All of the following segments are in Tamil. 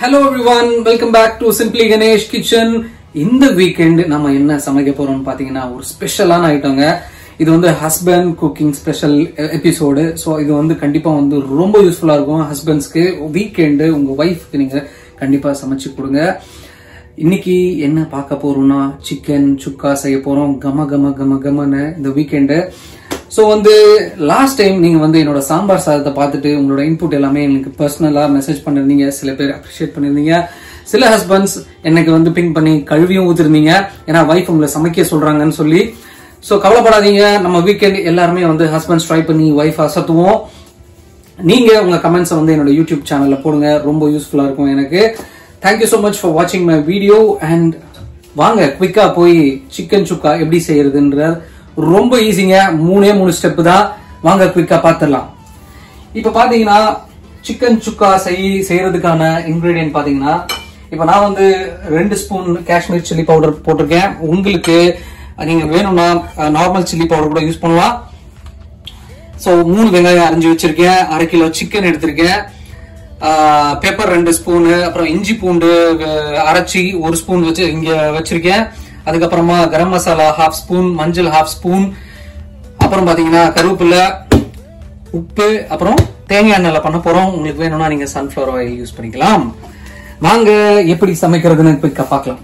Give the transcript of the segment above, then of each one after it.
Hello everyone welcome back to simply Ganesh kitchen இந்த வீக்கெண்ட் நம்ம என்ன சமைக்க போறோம்னு பாத்தீங்கன்னா ஒரு ஸ்பெஷலான ஐட்டங்க இது வந்து husband cooking special episode so இது வந்து கண்டிப்பா வந்து ரொம்ப யூஸ்ஃபுல்லா இருக்கும் ஹஸ்பண்ட்ஸ்க்கு வீக்கெண்டு உங்க ஒய்ஃப்க்கு நீங்க கண்டிப்பா சமைச்சு கொடுங்க இன்னைக்கு என்ன பார்க்க போறோம்னா சிக்கன் சுக்கா செய்ய போறோம் கம கம கம கமன்னு இந்த வீக்கெண்டு ஸோ வந்து லாஸ்ட் டைம் நீங்க வந்து என்னோட சாம்பார் சாதத்தை பார்த்துட்டு உங்களோட இன்புட் எல்லாமே எனக்கு பர்சனலா மெசேஜ் பண்ணிருந்தீங்க சில பேர் அப்ரிஷியேட் பண்ணிருந்தீங்க சில ஹஸ்பண்ட்ஸ் எனக்கு வந்து பிங்க் பண்ணி கழுவியும் ஊத்திருந்தீங்க ஏன்னா வைஃப் உங்களை சமைக்க சொல்றாங்கன்னு சொல்லி ஸோ கவலைப்படாதீங்க நம்ம வீக்கெண்ட் எல்லாருமே வந்து ஹஸ்பண்ட்ஸ் ட்ரை பண்ணி ஒய்ஃப் அசத்துவோம் நீங்க உங்க கமெண்ட்ஸை வந்து என்னோட யூடியூப் சேனல்ல போடுங்க ரொம்ப யூஸ்ஃபுல்லா இருக்கும் எனக்கு தேங்க்யூ so மச் ஃபார் வாட்சிங் மை வீடியோ அண்ட் வாங்க குவிக்கா போய் சிக்கன் சுக்கா எப்படி செய்யறதுன்ற ரொம்ப ஈஸிங்க மூணே மூணு ஸ்டெப் தான் வாங்க குவிக்கா பார்த்துடலாம் இப்ப பாத்தீங்கன்னா சிக்கன் சுக்கா செய் செய்யறதுக்கான இன்கிரீடியன்ட் பாத்தீங்கன்னா இப்ப நான் வந்து ரெண்டு ஸ்பூன் காஷ்மீர் சில்லி பவுடர் போட்டிருக்கேன் உங்களுக்கு நீங்க வேணும்னா நார்மல் சில்லி பவுடர் கூட யூஸ் பண்ணலாம் ஸோ மூணு வெங்காயம் அரைஞ்சு வச்சிருக்கேன் அரை கிலோ சிக்கன் எடுத்திருக்கேன் பெப்பர் ரெண்டு ஸ்பூனு அப்புறம் இஞ்சி பூண்டு அஹ், அரைச்சி ஒரு ஸ்பூன் வச்சு இங்க வச்சிருக்கேன் அதுக்கப்புறமா கரம் மசாலா ஹாஃப் ஸ்பூன் மஞ்சள் ஹாஃப் ஸ்பூன் அப்புறம் பாத்தீங்கன்னா கருவேப்பிலை உப்பு அப்புறம் தேங்காய் எண்ணெயில் பண்ண போறோம் உங்களுக்கு வேணும்னா நீங்க சன்ஃபிளவர் ஆயில் யூஸ் பண்ணிக்கலாம் வாங்க எப்படி சமைக்கிறதுன்னு குயிக்கா பார்க்கலாம்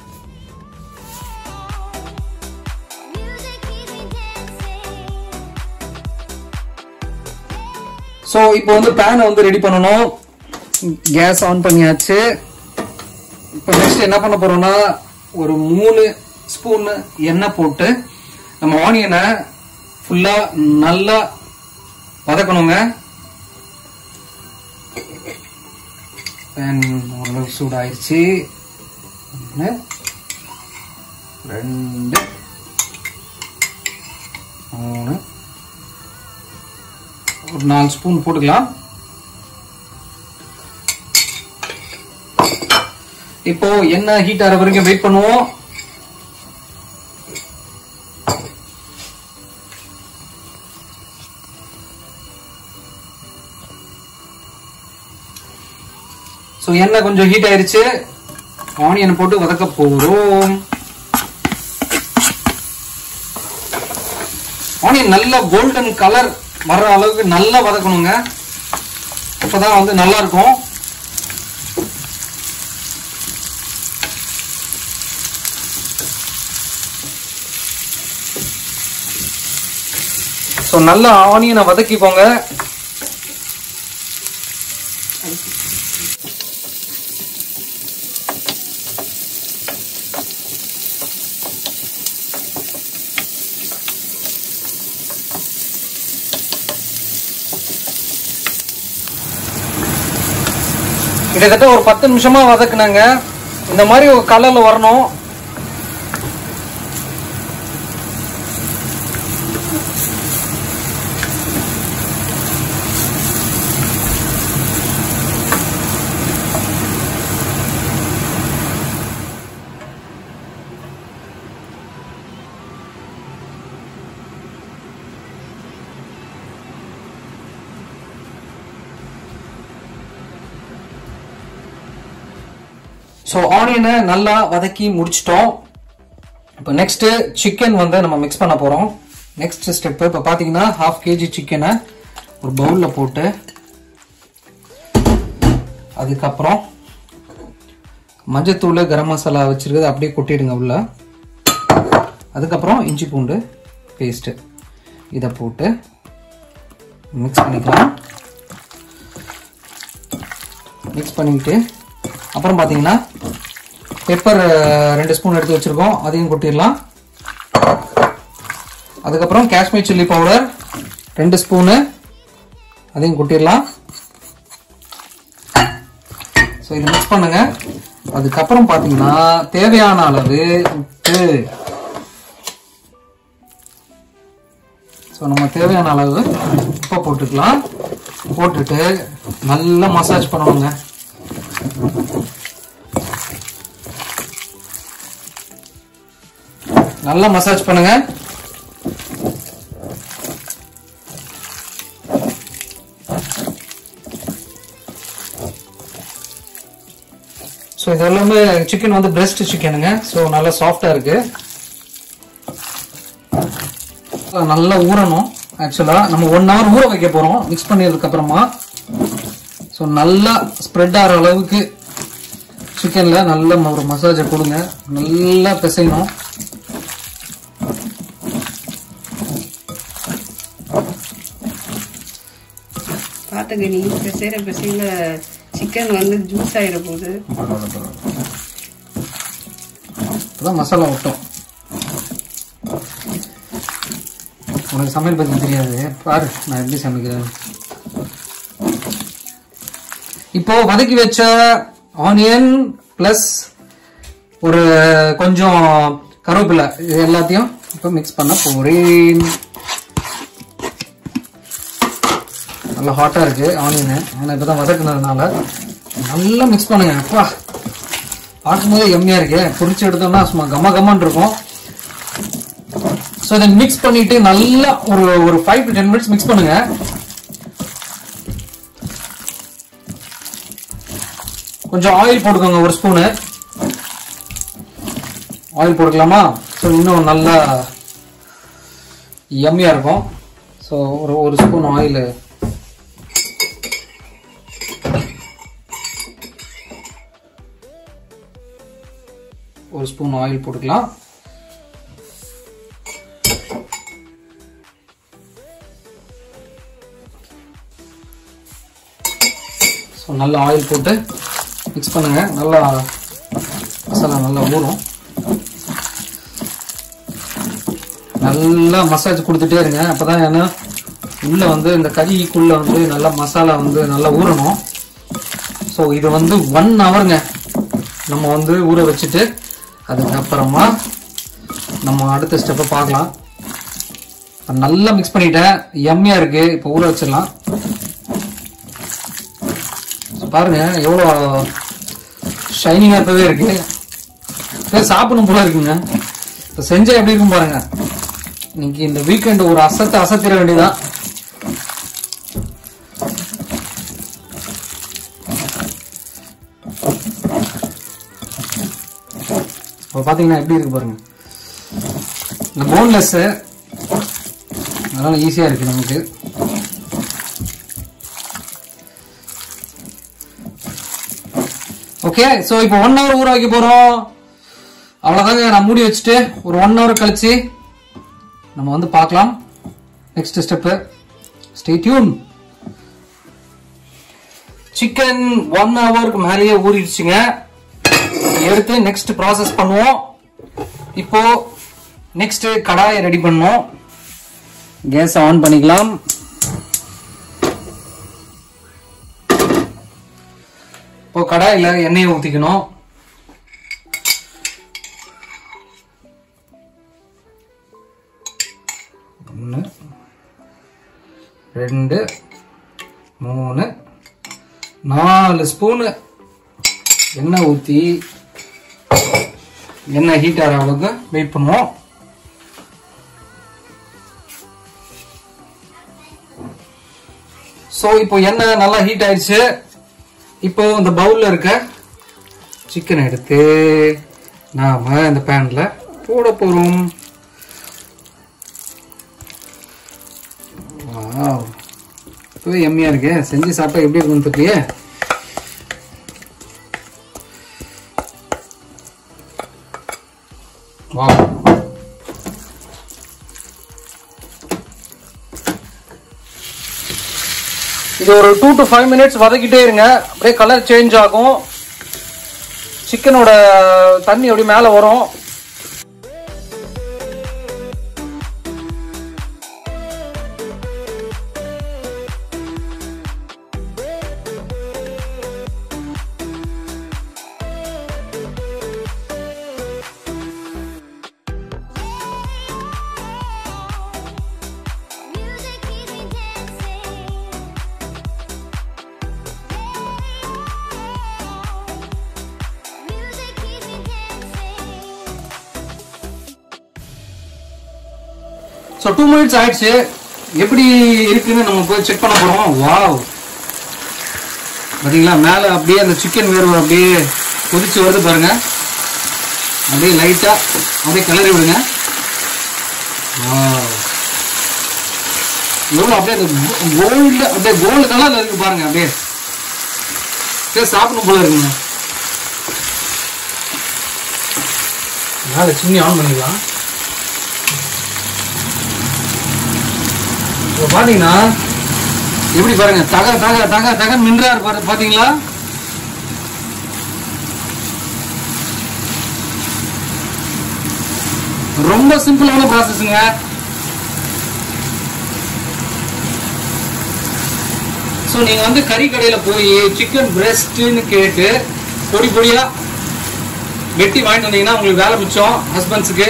ஸோ இப்போ வந்து பேனை வந்து ரெடி பண்ணணும் கேஸ் ஆன் பண்ணியாச்சு இப்போ நெக்ஸ்ட் என்ன பண்ண போறோம்னா ஒரு மூணு ஸ்பூன் எண்ணெய் போட்டு நம்ம ஆனியனை ஃபுல்லா நல்லா வதக்கணுங்க பேன் ஓரளவு சூடாயிருச்சு ஒன்று ரெண்டு மூணு ஒரு நாலு ஸ்பூன் போட்டுக்கலாம் இப்போ எண்ணெய் ஹீட் ஆகிற வரைக்கும் வெயிட் பண்ணுவோம் ஸோ எண்ணெய் கொஞ்சம் ஹீட் ஆயிருச்சு ஆனியன் போட்டு வதக்க போறோம் ஆனியன் நல்ல கோல்டன் கலர் வர்ற அளவுக்கு நல்லா வதக்கணுங்க அப்பதான் வந்து நல்லா இருக்கும் ஸோ நல்லா ஆனியனை வதக்கிக்கோங்க கிட்டத்தட்ட ஒரு பத்து நிமிஷமா வதக்குனாங்க இந்த மாதிரி ஒரு கலர்ல வரணும் ஸோ ஆனியனை நல்லா வதக்கி முடிச்சிட்டோம் இப்போ நெக்ஸ்ட் சிக்கன் வந்து நம்ம மிக்ஸ் பண்ண போறோம் நெக்ஸ்ட் ஸ்டெப் இப்போ பார்த்தீங்கன்னா ஹாஃப் கேஜி சிக்கனை ஒரு பவுலில் போட்டு அதுக்கப்புறம் மஞ்சத்தூள் கரம் மசாலா வச்சிருக்கிறது அப்படியே கொட்டிடுங்க உள்ள அதுக்கப்புறம் இஞ்சி பூண்டு பேஸ்ட்டு இதை போட்டு மிக்ஸ் பண்ணிக்கலாம் மிக்ஸ் பண்ணிக்கிட்டு அப்புறம் பார்த்தீங்கன்னா பெப்பர் ரெண்டு ஸ்பூன் எடுத்து வச்சிருக்கோம் அதையும் கொட்டிடலாம் அதுக்கப்புறம் காஷ்மீர் சில்லி பவுடர் ரெண்டு ஸ்பூனு அதையும் கொட்டிடலாம் ஸோ இது மிக்ஸ் பண்ணுங்க அதுக்கப்புறம் பார்த்தீங்கன்னா தேவையான அளவு உப்பு ஸோ நம்ம தேவையான அளவு உப்பை போட்டுக்கலாம் போட்டுட்டு நல்லா மசாஜ் பண்ணணுங்க நல்லா மசாஜ் பண்ணுங்க ஸோ இது எல்லாமே சிக்கன் வந்து பிரெஸ்ட் சிக்கனுங்க ஸோ நல்லா சாஃப்டா இருக்கு நல்லா ஊறணும் ஆக்சுவலா நம்ம ஒன் ஹவர் ஊற வைக்க போறோம் மிக்ஸ் பண்ணதுக்கு அப்புறமா ஸோ நல்லா ஸ்ப்ரெட் ஆகிற அளவுக்கு சிக்கன்ல நல்ல ஒரு மசாஜை கொடுங்க நல்லா பிசையணும் பார்த்துங்க நீ பிசைற பிசையில சிக்கன் வந்து ஜூஸ் ஆயிட போகுது இப்பதான் மசாலா விட்டோம் உனக்கு சமையல் பத்தி தெரியாது பாரு நான் எப்படி சமைக்கிறேன் இப்போ வதக்கி வச்ச ஆனியன் பிளஸ் ஒரு கொஞ்சம் கருவேப்பிலை இது எல்லாத்தையும் இப்போ மிக்ஸ் பண்ண போறேன் நல்லா ஹாட்டா இருக்கு ஆனியன் ஆனால் இப்பதான் வதக்குனதுனால நல்லா மிக்ஸ் பண்ணுங்க அப்பா பார்க்கும்போதே எம்மியா இருக்கு பொரிச்சு எடுத்தோம்னா சும்மா கம கமன்னு இருக்கும் ஸோ இதை மிக்ஸ் பண்ணிட்டு நல்லா ஒரு ஒரு five to ten minutes mix பண்ணுங்க கொஞ்சம் ஆயில் போட்டுக்கோங்க ஒரு ஸ்பூனு ஆயில் போட்டுக்கலாமா ஸோ இன்னும் நல்லா எம்மியா இருக்கும் ஸோ ஒரு ஒரு ஸ்பூன் ஆயில் ஒரு ஸ்பூன் ஆயில் போட்டுக்கலாம் ஸோ நல்லா ஆயில் போட்டு மிக்ஸ் பண்ணுங்க நல்லா மசாலா நல்லா ஊறும் நல்லா மசாஜ் கொடுத்துட்டே இருங்க அப்பதான் ஏன்னா உள்ள வந்து இந்த கறிக்குள்ள வந்து நல்லா மசாலா வந்து நல்லா ஊறணும் ஸோ இது வந்து ஒன் ஹவருங்க நம்ம வந்து ஊற வச்சுட்டு அதுக்கப்புறமா நம்ம அடுத்த ஸ்டெப்பை பார்க்கலாம் இப்ப நல்லா மிக்ஸ் பண்ணிட்டேன் எம்மியா இருக்கு இப்போ ஊற வச்சிடலாம் So, பாருங்க எவ்வளோ ஷைனிங்காக இப்பவே இருக்கு சரி சாப்பிடணும் போல இருக்குங்க இப்போ செஞ்சா எப்படி இருக்கும் பாருங்க இன்னைக்கு இந்த வீக்கெண்ட் ஒரு அசத்தை அசத்திர வேண்டியதான் இப்போ பார்த்தீங்கன்னா எப்படி இருக்கு பாருங்க இந்த போன்லெஸ் அதனால ஈஸியாக இருக்கு நமக்கு ஓகே ஸோ இப்போ ஒன் ஹவர் ஊற வைக்க போகிறோம் அவ்வளோதாங்க நான் மூடி வச்சுட்டு ஒரு ஒன் ஹவர் கழிச்சு நம்ம வந்து பார்க்கலாம் next step stay tuned chicken one ஹவருக்கு மேலேயே ஊறிடுச்சுங்க எடுத்து நெக்ஸ்ட் ப்ராசஸ் பண்ணுவோம் இப்போ நெக்ஸ்ட் கடாயை ரெடி பண்ணுவோம் கேஸ் ஆன் பண்ணிக்கலாம் இப்போ கடாயில எண்ணெயை ஊத்திக்கணும் ஒன்று ரெண்டு மூணு நாலு ஸ்பூனு எண்ணெய் ஊற்றி எண்ணெய் ஹீட் ஆகிற அளவுக்கு வெயிட் பண்ணுவோம் ஸோ இப்போ எண்ணெய் நல்லா ஹீட் ஆயிடுச்சு இப்போ இந்த பவுல்ல இருக்க சிக்கன் எடுத்து நாம இந்த பேன்ல போட போறோம் வாவ் இப்பவே எம்மியா இருக்கு செஞ்சு சாப்பிட்டா எப்படி இருக்கும்னு தெரியலையே வாவ் இது ஒரு டூ டு ஃபைவ் மினிட்ஸ் வதக்கிட்டே இருங்க அப்படியே கலர் சேஞ்ச் ஆகும் சிக்கனோட தண்ணி அப்படி மேலே வரும் Music keeps me dancing. Music keeps me dancing. So two minutes ஆயிடுச்சு எப்படி இருக்குன்னு நம்ம போய் செக் பண்ண போறோம் வாவ் பார்த்தீங்களா மேலே அப்படியே அந்த சிக்கன் வேர்வை அப்படியே கொதிச்சு வருது பாருங்க அப்படியே லைட்டா அப்படியே கிளறி விடுங்க Wow. எவ்வளவு அப்படியே கோல்டு அப்படியே கோல்டு கலர்ல இருக்கு பாருங்க அப்படியே அப்படியே சாப்பிடணும் போல இருக்குங்க மேல சின்னி ஆன் பண்ணிக்கலாம் இப்போ பாத்தீங்கன்னா எப்படி பாருங்க தக தக தக தக மின்றாரு பாரு பாத்தீங்களா ரொம்ப சிம்பிளான ப்ராசஸ்ங்க ஸோ நீங்க வந்து கறி கடையில போய் சிக்கன் பிரஸ்ட்னு கேட்டு பொடி பொடியா வெட்டி வாங்கிட்டு வந்தீங்கன்னா உங்களுக்கு வேலை மிச்சம் ஹஸ்பண்ட்ஸுக்கு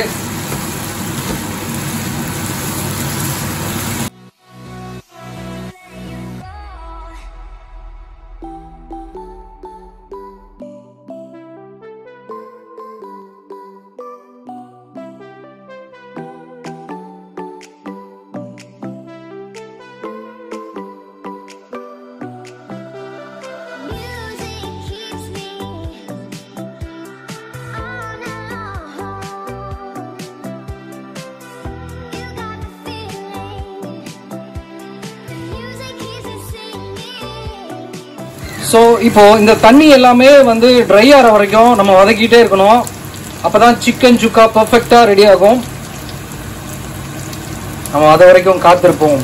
Music keeps me on alone. You got the feeling. The music keeps me singing. So இப்போ இந்த தண்ணி எல்லாமே வந்து ட்ரை ஆகிற வரைக்கும் நம்ம வதக்கிட்டே இருக்கணும் அப்பதான் சிக்கன் சுக்கா பர்ஃபெக்டா ரெடி ஆகும் நம்ம அது வரைக்கும் காத்திருப்போம்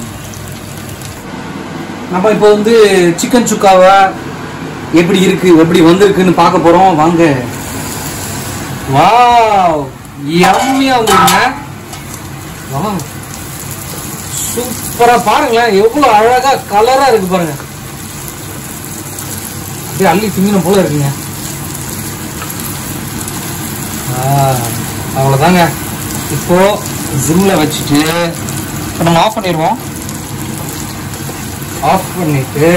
நம்ம இப்போ வந்து சிக்கன் சுக்காவை எப்படி இருக்கு எப்படி வந்திருக்குன்னு பார்க்க போறோம் வாங்க வாவ் யம்மியா வந்துருங்க வாவ் சூப்பரா பாருங்களேன் எவ்வளவு அழகா கலரா இருக்கு பாருங்க அப்படியே அள்ளி திங்கணும் போல இருக்குங்க ஆ, அவ்வளவுதாங்க இப்போ ஜிம்ல வச்சுட்டு இப்போ நம்ம ஆஃப் பண்ணிடுவோம் ஆஃப் பண்ணிட்டு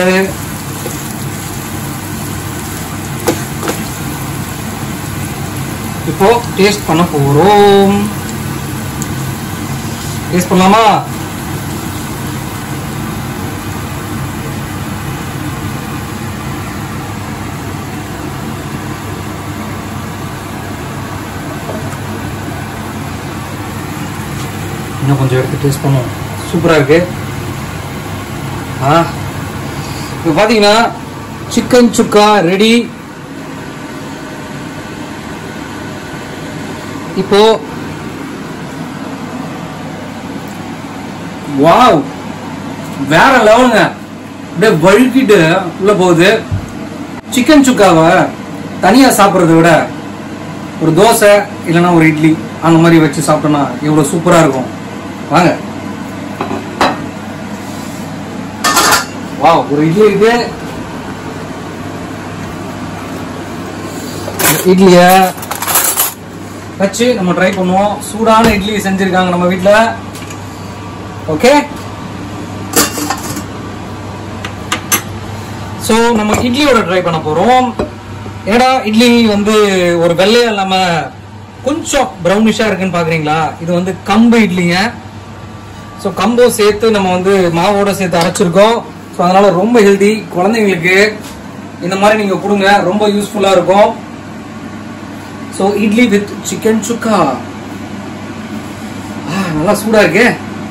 இப்போ டேஸ்ட் பண்ண போறோம் டேஸ்ட் பண்ணலாமா இன்னும் கொஞ்சம் எடுத்து டேஸ்ட் பண்ணுவோம் சூப்பரா இருக்கு ஆ இப்போ பாத்தீங்கன்னா சிக்கன் சுக்கா ரெடி இப்போ வாவ் வேற லெவலுங்க அப்படியே வழுக்கிட்டு உள்ள போகுது சிக்கன் சுக்காவை தனியா சாப்பிட்றத விட ஒரு தோசை இல்லைன்னா ஒரு இட்லி அந்த மாதிரி வச்சு சாப்பிட்டோம்னா எவ்வளவு சூப்பரா இருக்கும் வாங்க வாவ் ஒரு இட்லி இருக்கு இட்லிய வச்சு நம்ம ட்ரை பண்ணுவோம் சூடான இட்லி செஞ்சிருக்காங்க நம்ம வீட்ல ஓகே ஸோ நம்ம இட்லியோட ட்ரை பண்ண போறோம் ஏடா இட்லி வந்து ஒரு வெள்ளையா இல்லாம கொஞ்சம் ப்ரௌனிஷா இருக்குன்னு பாக்குறீங்களா இது வந்து கம்பு இட்லிங்க ஸோ கம்பும் சேர்த்து நம்ம வந்து மாவோட சேர்த்து அரைச்சிருக்கோம் ஸோ அதனால ரொம்ப ஹெல்தி குழந்தைங்களுக்கு இந்த மாதிரி நீங்க கொடுங்க ரொம்ப யூஸ்ஃபுல்லா இருக்கும் so idli with chicken sukka ஆ, நல்லா சூடா இருக்கே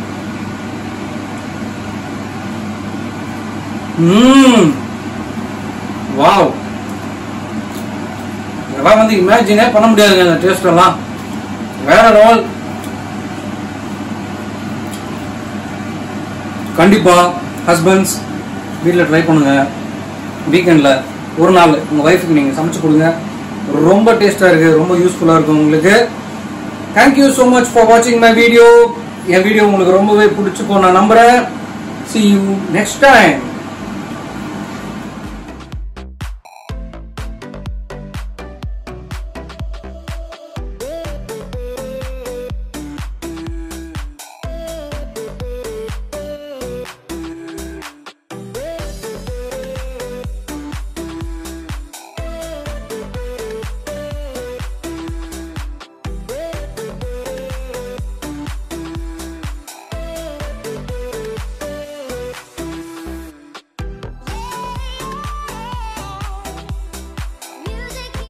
ம் வாவ் இதெல்லாம் வந்து இமேஜினே பண்ண முடியாதுங்க இந்த டேஸ்ட் எல்லாம் வேற ரோல் கண்டிப்பா ஹஸ்பண்ட்ஸ் வீட்டில் ட்ரை பண்ணுங்க வீக்கெண்ட்ல ஒரு நாள் உங்க ஒய்ஃபுக்கு நீங்க சமைச்சு கொடுங்க ரொம்ப டேஸ்டா இருக்கு ரொம்ப யூஸ்ஃபுல்லா இருக்கும் உங்களுக்கு தேங்க்யூ ஸோ மச் ஃபார் வாட்சிங் மை வீடியோ என் வீடியோ உங்களுக்கு ரொம்பவே பிடிச்சிருக்கும் நான் நம்புறேன் see you next time